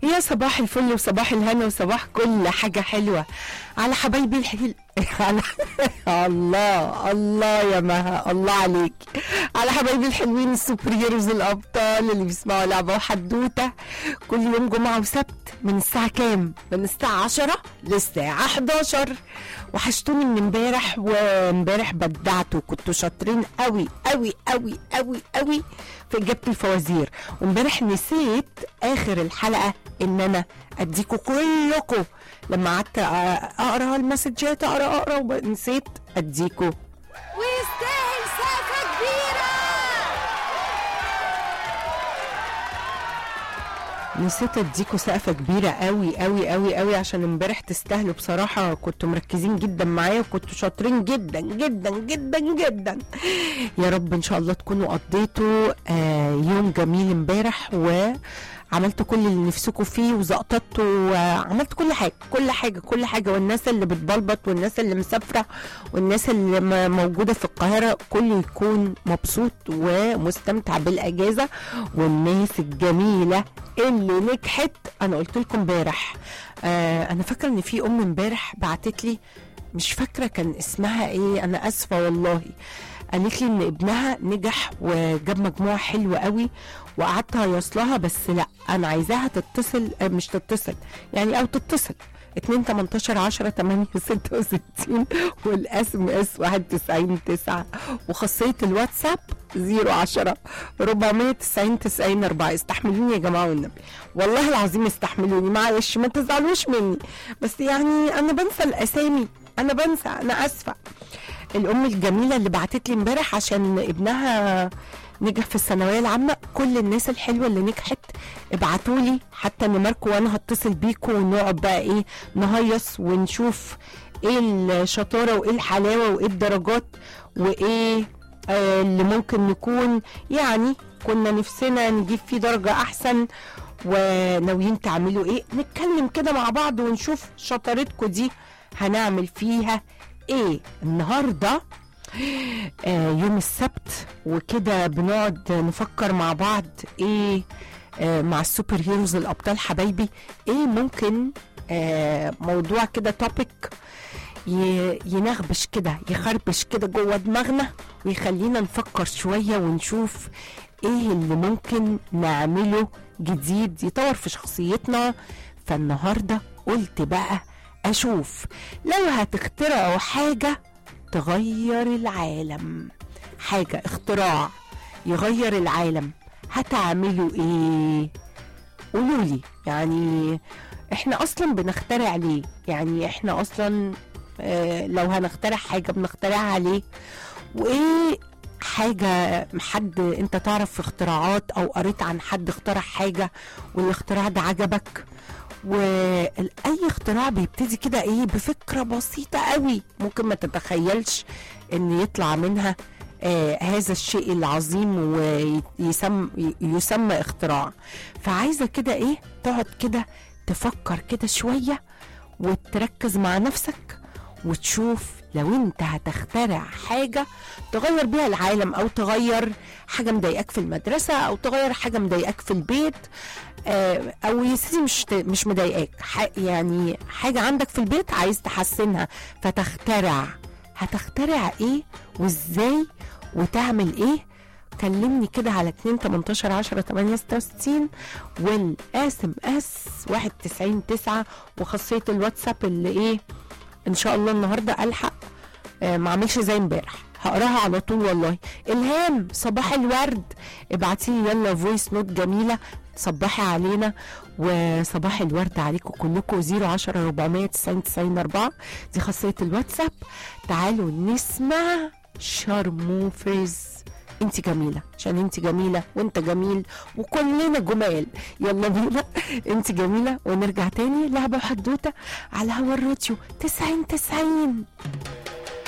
يا صباح الفل وصباح الهنا وصباح كل حاجة حلوة على حبايبي الحل على الله الله يا مها الله عليك على حبايبي الحلوين السوبر هيروز الأبطال اللي بيسمعوا لعبة وحدوتة كل يوم جمعة وسبت من الساعة كام؟ من الساعة 10 للساعة 11 وحشتوني من امبارح وامبارح بدعتوا كنتوا شاطرين قوي قوي قوي قوي قوي في إجابة الفوازير وامبارح نسيت آخر الحلقة إن أنا أديكوا كلكم لما قعدت أقرأ المسجات أقرأ أقرأ ونسيت أديكوا ويستاهل سقفة كبيرة نسيت اديكوا سقفه كبيره قوي قوي قوي قوي عشان امبارح تستاهلوا بصراحه كنتوا مركزين جدا معايا وكنتوا شاطرين جدا جدا جدا جدا يا رب ان شاء الله تكونوا قضيتوا آه يوم جميل امبارح وعملتوا كل اللي نفسكم فيه وزقططوا وعملت كل حاجه كل حاجه كل حاجه والناس اللي بتبلبط والناس اللي مسافره والناس اللي م- موجوده في القاهره كله يكون مبسوط ومستمتع بالاجازه والناس الجميله اللي نجحت انا قلت لكم امبارح آه انا فاكره ان في ام امبارح بعتت لي مش فاكره كان اسمها ايه انا اسفه والله قالت لي ان ابنها نجح وجاب مجموع حلو قوي وقعدت هيصلها بس لا انا عايزاها تتصل آه، مش تتصل يعني او تتصل 2 18 10 8 66 والاس ام اس 91 9 وخاصيه الواتساب 010 490 90 4 استحملوني يا جماعه والنبي والله العظيم استحملوني معلش ما تزعلوش مني بس يعني انا بنسى الاسامي انا بنسى انا اسفه الام الجميله اللي بعتت لي امبارح عشان ابنها نجح في الثانويه العامه كل الناس الحلوه اللي نجحت ابعتوا لي حتى نماركو وانا هتصل بيكم ونقعد بقى ايه نهيص ونشوف ايه الشطاره وايه الحلاوه وايه الدرجات وايه آه اللي ممكن نكون يعني كنا نفسنا نجيب فيه درجه احسن وناويين تعملوا ايه نتكلم كده مع بعض ونشوف شطارتكم دي هنعمل فيها ايه النهارده آه يوم السبت وكده بنقعد نفكر مع بعض ايه آه مع السوبر هيروز الابطال حبايبي ايه ممكن آه موضوع كده توبيك ينغبش كده يخربش كده جوه دماغنا ويخلينا نفكر شويه ونشوف ايه اللي ممكن نعمله جديد يطور في شخصيتنا فالنهارده قلت بقى اشوف لو هتخترعوا حاجه تغير العالم حاجه اختراع يغير العالم هتعملوا ايه قولوا لي يعني احنا اصلا بنخترع ليه يعني احنا اصلا آه لو هنخترع حاجه بنخترعها ليه وايه حاجة حد انت تعرف في اختراعات او قريت عن حد اخترع حاجة والاختراع ده عجبك واي اختراع بيبتدي كده ايه بفكرة بسيطة قوي ممكن ما تتخيلش ان يطلع منها آه هذا الشيء العظيم ويسمى يسمى اختراع فعايزة كده ايه تقعد كده تفكر كده شوية وتركز مع نفسك وتشوف لو انت هتخترع حاجه تغير بيها العالم او تغير حاجه مضايقاك في المدرسه او تغير حاجه مضايقاك في البيت آه، او يا سيدي مش مش مضايقاك ح- يعني حاجه عندك في البيت عايز تحسنها فتخترع هتخترع ايه وازاي وتعمل ايه كلمني كده على 2 18 10 8 66 والاس ام اس 91 9 وخاصيه الواتساب اللي ايه ان شاء الله النهارده الحق آه، ما اعملش زي امبارح هقراها على طول والله الهام صباح الورد ابعتي لي يلا فويس نوت جميله صبحي علينا وصباح الورد عليكم كلكم 010 490 90 4 دي خاصيه الواتساب تعالوا نسمع شرموفرز انت جميله عشان انت جميله وانت جميل وكلنا جمال يلا بينا انت جميله ونرجع تاني لعبه وحدوته على هوا الراديو 90 90